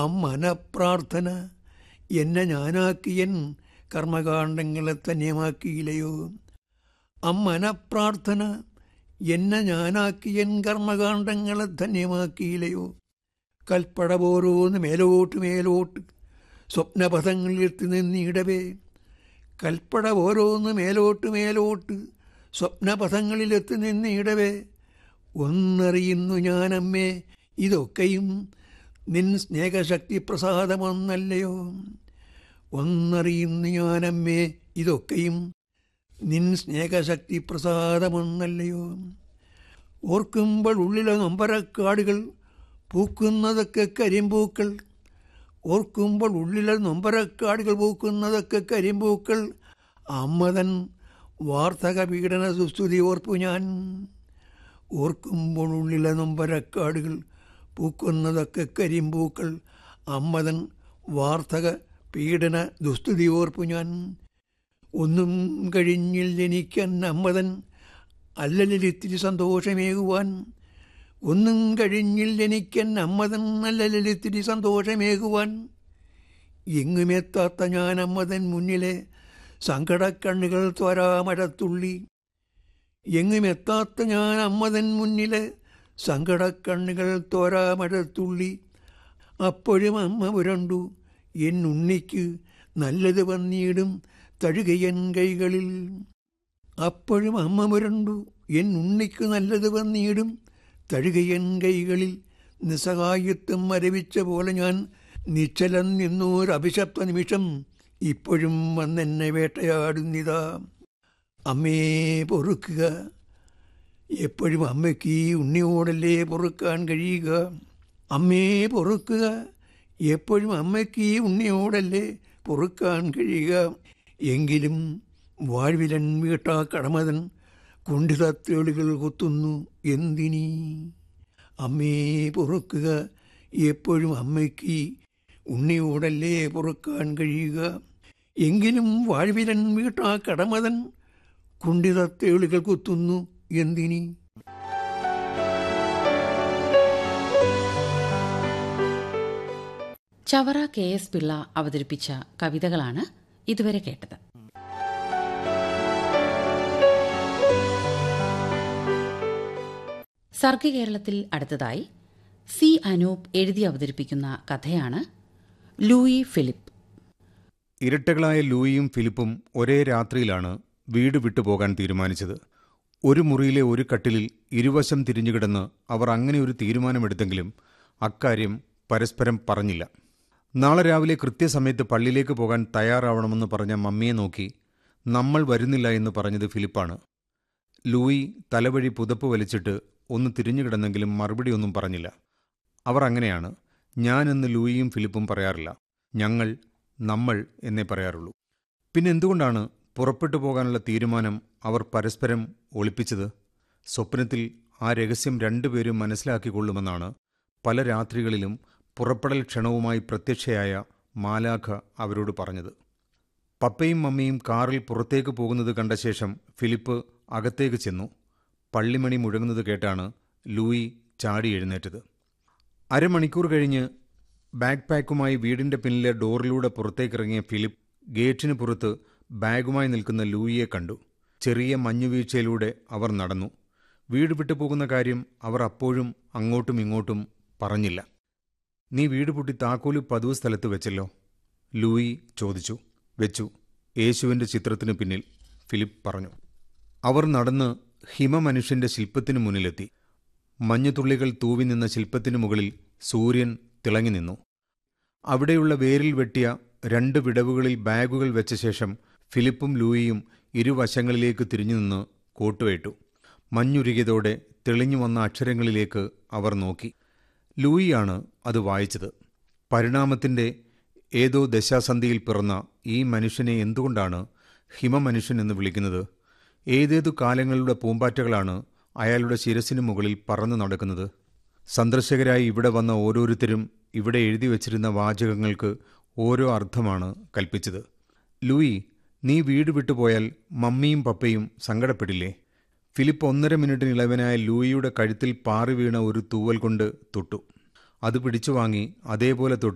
മനപ്രാർത്ഥന എന്നെ ഞാനാക്കിയൻ കർമ്മകാണ്ഡങ്ങളെ ധന്യമാക്കിയില്ലയോ അമ്മനപ്രാർത്ഥന എന്നെ ഞാനാക്കിയൻ കർമ്മകാണ്ഡങ്ങളെ ധന്യമാക്കിയില്ലയോ കൽപ്പട ഓരോന്ന് മേലോട്ട് മേലോട്ട് സ്വപ്നപഥങ്ങളിലെത്തി നിന്നിടവേ കൽപ്പട ഓരോന്ന് മേലോട്ട് മേലോട്ട് സ്വപ്നപഥങ്ങളിലെത്തി നിന്നിടവേ ഒന്നറിയുന്നു ഞാനമ്മേ ഇതൊക്കെയും നിൻ സ്നേഹശക്തി പ്രസാദമൊന്നല്ലയോ ഒന്നറിയുന്നു ഞാനമ്മേ ഇതൊക്കെയും നിൻ സ്നേഹശക്തി പ്രസാദമൊന്നല്ലയോ ഓർക്കുമ്പോൾ ഉള്ളിലെ നൊമ്പരക്കാടുകൾ പൂക്കുന്നതൊക്കെ കരിമ്പൂക്കൾ ഓർക്കുമ്പോൾ ഉള്ളിലെ നൊമ്പരക്കാടുകൾ പൂക്കുന്നതൊക്കെ കരിമ്പൂക്കൾ അമ്മതൻ വാർത്തക പീഡന സുസ്തുതി ഓർപ്പു ഞാൻ ഓർക്കുമ്പോൾ ഉള്ളിലെ നൊമ്പരക്കാടുകൾ പൂക്കുന്നതൊക്കെ കരിമ്പൂക്കൾ അമ്മതൻ വാർത്തക പീഡന ദുസ്തുതി ഓർപ്പു ഞാൻ ഒന്നും കഴിഞ്ഞിൽ എനിക്കൻ അമ്മതൻ അല്ലലിത്തിരി സന്തോഷമേകുവാൻ ഒന്നും കഴിഞ്ഞിൽ എനിക്കൻ അമ്മതൻ അല്ലലിത്തിരി സന്തോഷമേകുവാൻ എങ്ങുമെത്താത്ത ഞാൻ അമ്മതൻ മുന്നിലെ സങ്കടക്കണ്ണുകൾ ത്വരാമഴത്തുള്ളി എങ്ങുമെത്താത്ത ഞാൻ അമ്മതൻ മുന്നിലെ സങ്കടക്കണ്ണുകൾ തോരാമഴത്തുള്ളി അപ്പോഴും അമ്മ പുരണ്ടു എൻ ഉണ്ണിക്ക് നല്ലത് വന്നിടും തഴുകയൻ കൈകളിൽ അപ്പോഴും അമ്മ പുരണ്ടു എൻ ഉണ്ണിക്ക് നല്ലത് വന്നിടും തഴുകയൻ കൈകളിൽ നിസ്സഹായത്വം മരവിച്ച പോലെ ഞാൻ നിശ്ചലം നിന്നൊരഭിശപ്ത നിമിഷം ഇപ്പോഴും വന്നെന്നെ വേട്ടയാടുന്നിതാ അമ്മേ പൊറുക്കുക എപ്പോഴും അമ്മയ്ക്ക് ഈ ഉണ്ണിയോടല്ലേ പൊറുക്കാൻ കഴിയുക അമ്മേ പൊറുക്കുക എപ്പോഴും അമ്മയ്ക്ക് ഈ ഉണ്ണിയോടല്ലേ പൊറുക്കാൻ കഴിയുക എങ്കിലും വാഴ്വിലൻ വീട്ടാ കടമതൻ കുണ്ഠിതത്തേളുകൾ കുത്തുന്നു എന്തിനീ അമ്മേ പൊറുക്കുക എപ്പോഴും അമ്മയ്ക്ക് ഉണ്ണിയോടല്ലേ പൊറുക്കാൻ കഴിയുക എങ്കിലും വാഴ്വിലൻ വീട്ടാ കടമതൻ കുണ്ഠിതത്തേളുകൾ കുത്തുന്നു എന്തിനി ചവറ കെ എസ് പിള്ള അവതരിപ്പിച്ച കവിതകളാണ് ഇതുവരെ കേട്ടത് സർഗകേരളത്തിൽ അടുത്തതായി സി അനൂപ് എഴുതി അവതരിപ്പിക്കുന്ന കഥയാണ് ലൂയി ഫിലിപ്പ് ഇരട്ടകളായ ലൂയിയും ഫിലിപ്പും ഒരേ രാത്രിയിലാണ് വീട് വിട്ടുപോകാൻ തീരുമാനിച്ചത് ഒരു മുറിയിലെ ഒരു കട്ടിലിൽ ഇരുവശം തിരിഞ്ഞുകിടന്ന് അവർ അങ്ങനെ ഒരു തീരുമാനമെടുത്തെങ്കിലും അക്കാര്യം പരസ്പരം പറഞ്ഞില്ല നാളെ രാവിലെ കൃത്യസമയത്ത് പള്ളിയിലേക്ക് പോകാൻ തയ്യാറാവണമെന്ന് പറഞ്ഞ മമ്മിയെ നോക്കി നമ്മൾ വരുന്നില്ല എന്ന് പറഞ്ഞത് ഫിലിപ്പാണ് ലൂയി തലവഴി പുതപ്പ് വലിച്ചിട്ട് ഒന്ന് തിരിഞ്ഞുകിടന്നെങ്കിലും മറുപടി ഒന്നും പറഞ്ഞില്ല അവർ അങ്ങനെയാണ് ഞാനെന്ന് ലൂയിയും ഫിലിപ്പും പറയാറില്ല ഞങ്ങൾ നമ്മൾ എന്നേ പറയാറുള്ളൂ പിന്നെ എന്തുകൊണ്ടാണ് പുറപ്പെട്ടു പോകാനുള്ള തീരുമാനം അവർ പരസ്പരം ഒളിപ്പിച്ചത് സ്വപ്നത്തിൽ ആ രഹസ്യം രണ്ടുപേരും മനസ്സിലാക്കിക്കൊള്ളുമെന്നാണ് പല രാത്രികളിലും പുറപ്പെടൽ ക്ഷണവുമായി പ്രത്യക്ഷയായ മാലാഖ അവരോട് പറഞ്ഞത് പപ്പയും മമ്മിയും കാറിൽ പുറത്തേക്ക് പോകുന്നത് കണ്ട ശേഷം ഫിലിപ്പ് അകത്തേക്ക് ചെന്നു പള്ളിമണി മുഴങ്ങുന്നത് കേട്ടാണ് ലൂയി ചാടി എഴുന്നേറ്റത് അരമണിക്കൂർ കഴിഞ്ഞ് ബാഗ് പാക്കുമായി വീടിന്റെ പിന്നിലെ ഡോറിലൂടെ പുറത്തേക്കിറങ്ങിയ ഫിലിപ്പ് ഗേറ്റിന് പുറത്ത് ബാഗുമായി നിൽക്കുന്ന ലൂയിയെ കണ്ടു ചെറിയ മഞ്ഞുവീഴ്ചയിലൂടെ അവർ നടന്നു വീട് വിട്ടു പോകുന്ന കാര്യം അവർ അപ്പോഴും അങ്ങോട്ടും ഇങ്ങോട്ടും പറഞ്ഞില്ല നീ വീട് പൂട്ടി താക്കോല് പതിവ് സ്ഥലത്ത് വെച്ചല്ലോ ലൂയി ചോദിച്ചു വെച്ചു യേശുവിൻ്റെ ചിത്രത്തിനു പിന്നിൽ ഫിലിപ്പ് പറഞ്ഞു അവർ നടന്ന് ഹിമമനുഷ്യന്റെ ശില്പത്തിനു മുന്നിലെത്തി മഞ്ഞുതുള്ളികൾ തൂവി നിന്ന ശില്പത്തിനു മുകളിൽ സൂര്യൻ തിളങ്ങി നിന്നു അവിടെയുള്ള വേരിൽ വെട്ടിയ രണ്ട് വിടവുകളിൽ ബാഗുകൾ വെച്ച ശേഷം ഫിലിപ്പും ലൂയിയും ഇരുവശങ്ങളിലേക്ക് തിരിഞ്ഞു നിന്ന് കോട്ടുവേട്ടു മഞ്ഞുരുകിയതോടെ തെളിഞ്ഞു വന്ന അക്ഷരങ്ങളിലേക്ക് അവർ നോക്കി ലൂയിയാണ് അത് വായിച്ചത് പരിണാമത്തിൻ്റെ ഏതോ ദശാസന്ധിയിൽ പിറന്ന ഈ മനുഷ്യനെ എന്തുകൊണ്ടാണ് ഹിമമനുഷ്യൻ എന്ന് വിളിക്കുന്നത് ഏതേതു കാലങ്ങളുടെ പൂമ്പാറ്റകളാണ് അയാളുടെ ശിരസിന് മുകളിൽ പറന്നു നടക്കുന്നത് സന്ദർശകരായി ഇവിടെ വന്ന ഓരോരുത്തരും ഇവിടെ എഴുതി വച്ചിരുന്ന വാചകങ്ങൾക്ക് ഓരോ അർത്ഥമാണ് കൽപ്പിച്ചത് ലൂയി നീ വീട് വിട്ടുപോയാൽ മമ്മിയും പപ്പയും സങ്കടപ്പെടില്ലേ ഫിലിപ്പ് ഒന്നര മിനിറ്റിന് ഇളവനായ ലൂയിയുടെ കഴുത്തിൽ പാറി വീണ ഒരു തൂവൽ കൊണ്ട് തൊട്ടു അത് പിടിച്ചു വാങ്ങി അതേപോലെ തൊട്ട്